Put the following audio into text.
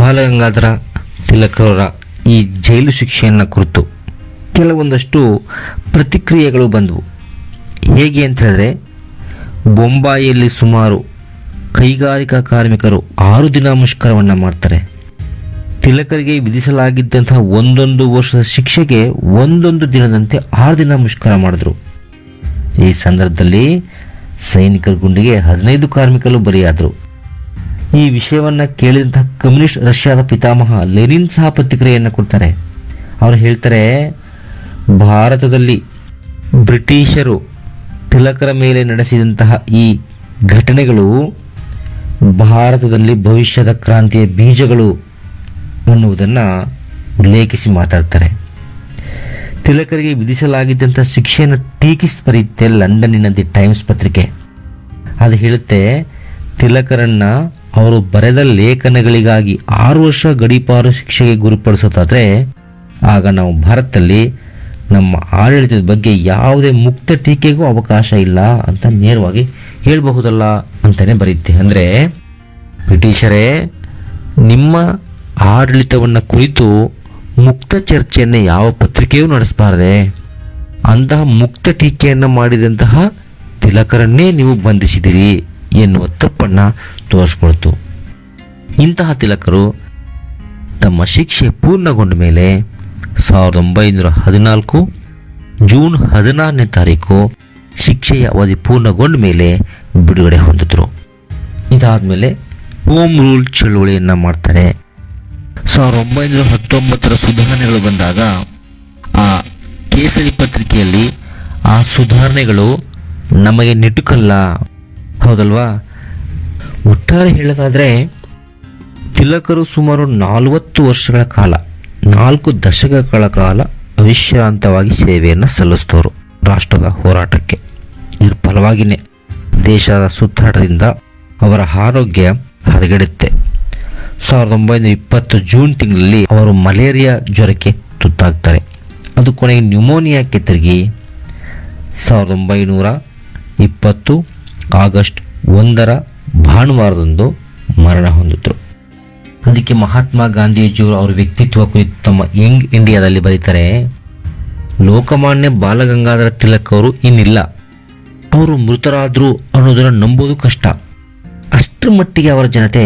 ಬಾಲಗಂಗಾಧರ ತಿಲಕರವರ ಈ ಜೈಲು ಶಿಕ್ಷೆಯನ್ನು ಕುರಿತು ಕೆಲವೊಂದಷ್ಟು ಪ್ರತಿಕ್ರಿಯೆಗಳು ಬಂದವು ಹೇಗೆ ಅಂತ ಹೇಳಿದ್ರೆ ಬೊಂಬಾಯಿಯಲ್ಲಿ ಸುಮಾರು ಕೈಗಾರಿಕಾ ಕಾರ್ಮಿಕರು ಆರು ದಿನ ಮುಷ್ಕರವನ್ನು ಮಾಡ್ತಾರೆ ತಿಲಕರಿಗೆ ವಿಧಿಸಲಾಗಿದ್ದಂತಹ ಒಂದೊಂದು ವರ್ಷದ ಶಿಕ್ಷೆಗೆ ಒಂದೊಂದು ದಿನದಂತೆ ಆರು ದಿನ ಮುಷ್ಕರ ಮಾಡಿದ್ರು ಈ ಸಂದರ್ಭದಲ್ಲಿ ಸೈನಿಕರ ಗುಂಡಿಗೆ ಹದಿನೈದು ಕಾರ್ಮಿಕರು ಬಲಿಯಾದರು ಈ ವಿಷಯವನ್ನು ಕೇಳಿದಂತಹ ಕಮ್ಯುನಿಸ್ಟ್ ರಷ್ಯಾದ ಪಿತಾಮಹ ಲೆನಿನ್ ಸಹ ಪ್ರತಿಕ್ರಿಯೆಯನ್ನು ಕೊಡ್ತಾರೆ ಅವರು ಹೇಳ್ತಾರೆ ಭಾರತದಲ್ಲಿ ಬ್ರಿಟಿಷರು ತಿಲಕರ ಮೇಲೆ ನಡೆಸಿದಂತಹ ಈ ಘಟನೆಗಳು ಭಾರತದಲ್ಲಿ ಭವಿಷ್ಯದ ಕ್ರಾಂತಿಯ ಬೀಜಗಳು ಅನ್ನುವುದನ್ನು ಉಲ್ಲೇಖಿಸಿ ಮಾತಾಡ್ತಾರೆ ತಿಲಕರಿಗೆ ವಿಧಿಸಲಾಗಿದ್ದಂಥ ಶಿಕ್ಷೆಯನ್ನು ಟೀಕಿಸಿ ಬರೆಯುತ್ತೆ ಲಂಡನ್ನಿನ ದಿ ಟೈಮ್ಸ್ ಪತ್ರಿಕೆ ಅದು ಹೇಳುತ್ತೆ ತಿಲಕರನ್ನ ಅವರು ಬರೆದ ಲೇಖನಗಳಿಗಾಗಿ ಆರು ವರ್ಷ ಗಡೀಪಾರು ಶಿಕ್ಷೆಗೆ ಗುರಿಪಡಿಸೋದಾದ್ರೆ ಆಗ ನಾವು ಭಾರತದಲ್ಲಿ ನಮ್ಮ ಆಡಳಿತದ ಬಗ್ಗೆ ಯಾವುದೇ ಮುಕ್ತ ಟೀಕೆಗೂ ಅವಕಾಶ ಇಲ್ಲ ಅಂತ ನೇರವಾಗಿ ಹೇಳಬಹುದಲ್ಲ ಅಂತಾನೆ ಬರೆಯುತ್ತೆ ಅಂದರೆ ಬ್ರಿಟಿಷರೇ ನಿಮ್ಮ ಆಡಳಿತವನ್ನು ಕುರಿತು ಮುಕ್ತ ಚರ್ಚೆಯನ್ನು ಯಾವ ಪತ್ರಿಕೆಯೂ ನಡೆಸಬಾರದೆ ಅಂತಹ ಮುಕ್ತ ಟೀಕೆಯನ್ನು ಮಾಡಿದಂತಹ ತಿಲಕರನ್ನೇ ನೀವು ಬಂಧಿಸಿದಿರಿ ಎನ್ನುವ ತಪ್ಪನ್ನು ತೋರಿಸ್ಕೊಳ್ತು ಇಂತಹ ತಿಲಕರು ತಮ್ಮ ಶಿಕ್ಷೆ ಪೂರ್ಣಗೊಂಡ ಮೇಲೆ ಸಾವಿರದ ಒಂಬೈನೂರ ಹದಿನಾಲ್ಕು ಜೂನ್ ಹದಿನಾರನೇ ತಾರೀಕು ಶಿಕ್ಷೆಯ ಅವಧಿ ಪೂರ್ಣಗೊಂಡ ಮೇಲೆ ಬಿಡುಗಡೆ ಹೊಂದಿದ್ರು ಇದಾದಮೇಲೆ ಹೋಮ್ ರೂಲ್ ಚಳುವಳಿಯನ್ನು ಮಾಡ್ತಾರೆ ಸಾವಿರದ ಒಂಬೈನೂರ ಹತ್ತೊಂಬತ್ತರ ಸುಧಾರಣೆಗಳು ಬಂದಾಗ ಆ ಕೇಸರಿ ಪತ್ರಿಕೆಯಲ್ಲಿ ಆ ಸುಧಾರಣೆಗಳು ನಮಗೆ ನಿಟುಕಲ್ಲ ಹೌದಲ್ವಾ ಒಟ್ಟಾರೆ ಹೇಳೋದಾದರೆ ತಿಲಕರು ಸುಮಾರು ನಾಲ್ವತ್ತು ವರ್ಷಗಳ ಕಾಲ ನಾಲ್ಕು ದಶಕಗಳ ಕಾಲ ಅವಿಶ್ರಾಂತವಾಗಿ ಸೇವೆಯನ್ನು ಸಲ್ಲಿಸಿದವರು ರಾಷ್ಟ್ರದ ಹೋರಾಟಕ್ಕೆ ಇದ್ರ ಫಲವಾಗಿಯೇ ದೇಶದ ಸುತ್ತಾಟದಿಂದ ಅವರ ಆರೋಗ್ಯ ಹದಗೆಡುತ್ತೆ ಸಾವಿರದ ಒಂಬೈನೂರ ಇಪ್ಪತ್ತು ಜೂನ್ ತಿಂಗಳಲ್ಲಿ ಅವರು ಮಲೇರಿಯಾ ಜ್ವರಕ್ಕೆ ತುತ್ತಾಗ್ತಾರೆ ಅದು ಕೊನೆಗೆ ನ್ಯೂಮೋನಿಯಾಕ್ಕೆ ತಿರುಗಿ ಸಾವಿರದ ಒಂಬೈನೂರ ಇಪ್ಪತ್ತು ಆಗಸ್ಟ್ ಒಂದರ ಭಾನುವಾರದಂದು ಮರಣ ಹೊಂದಿದ್ರು ಅದಕ್ಕೆ ಮಹಾತ್ಮ ಗಾಂಧೀಜಿಯವರು ಅವರ ವ್ಯಕ್ತಿತ್ವ ಕುರಿತು ತಮ್ಮ ಯಂಗ್ ಇಂಡಿಯಾದಲ್ಲಿ ಬರೀತಾರೆ ಲೋಕಮಾನ್ಯ ಬಾಲಗಂಗಾಧರ ತಿಲಕ್ ಅವರು ಇನ್ನಿಲ್ಲ ಅವರು ಮೃತರಾದ್ರು ಅನ್ನೋದನ್ನ ನಂಬೋದು ಕಷ್ಟ ಅಷ್ಟರ ಮಟ್ಟಿಗೆ ಅವರ ಜನತೆ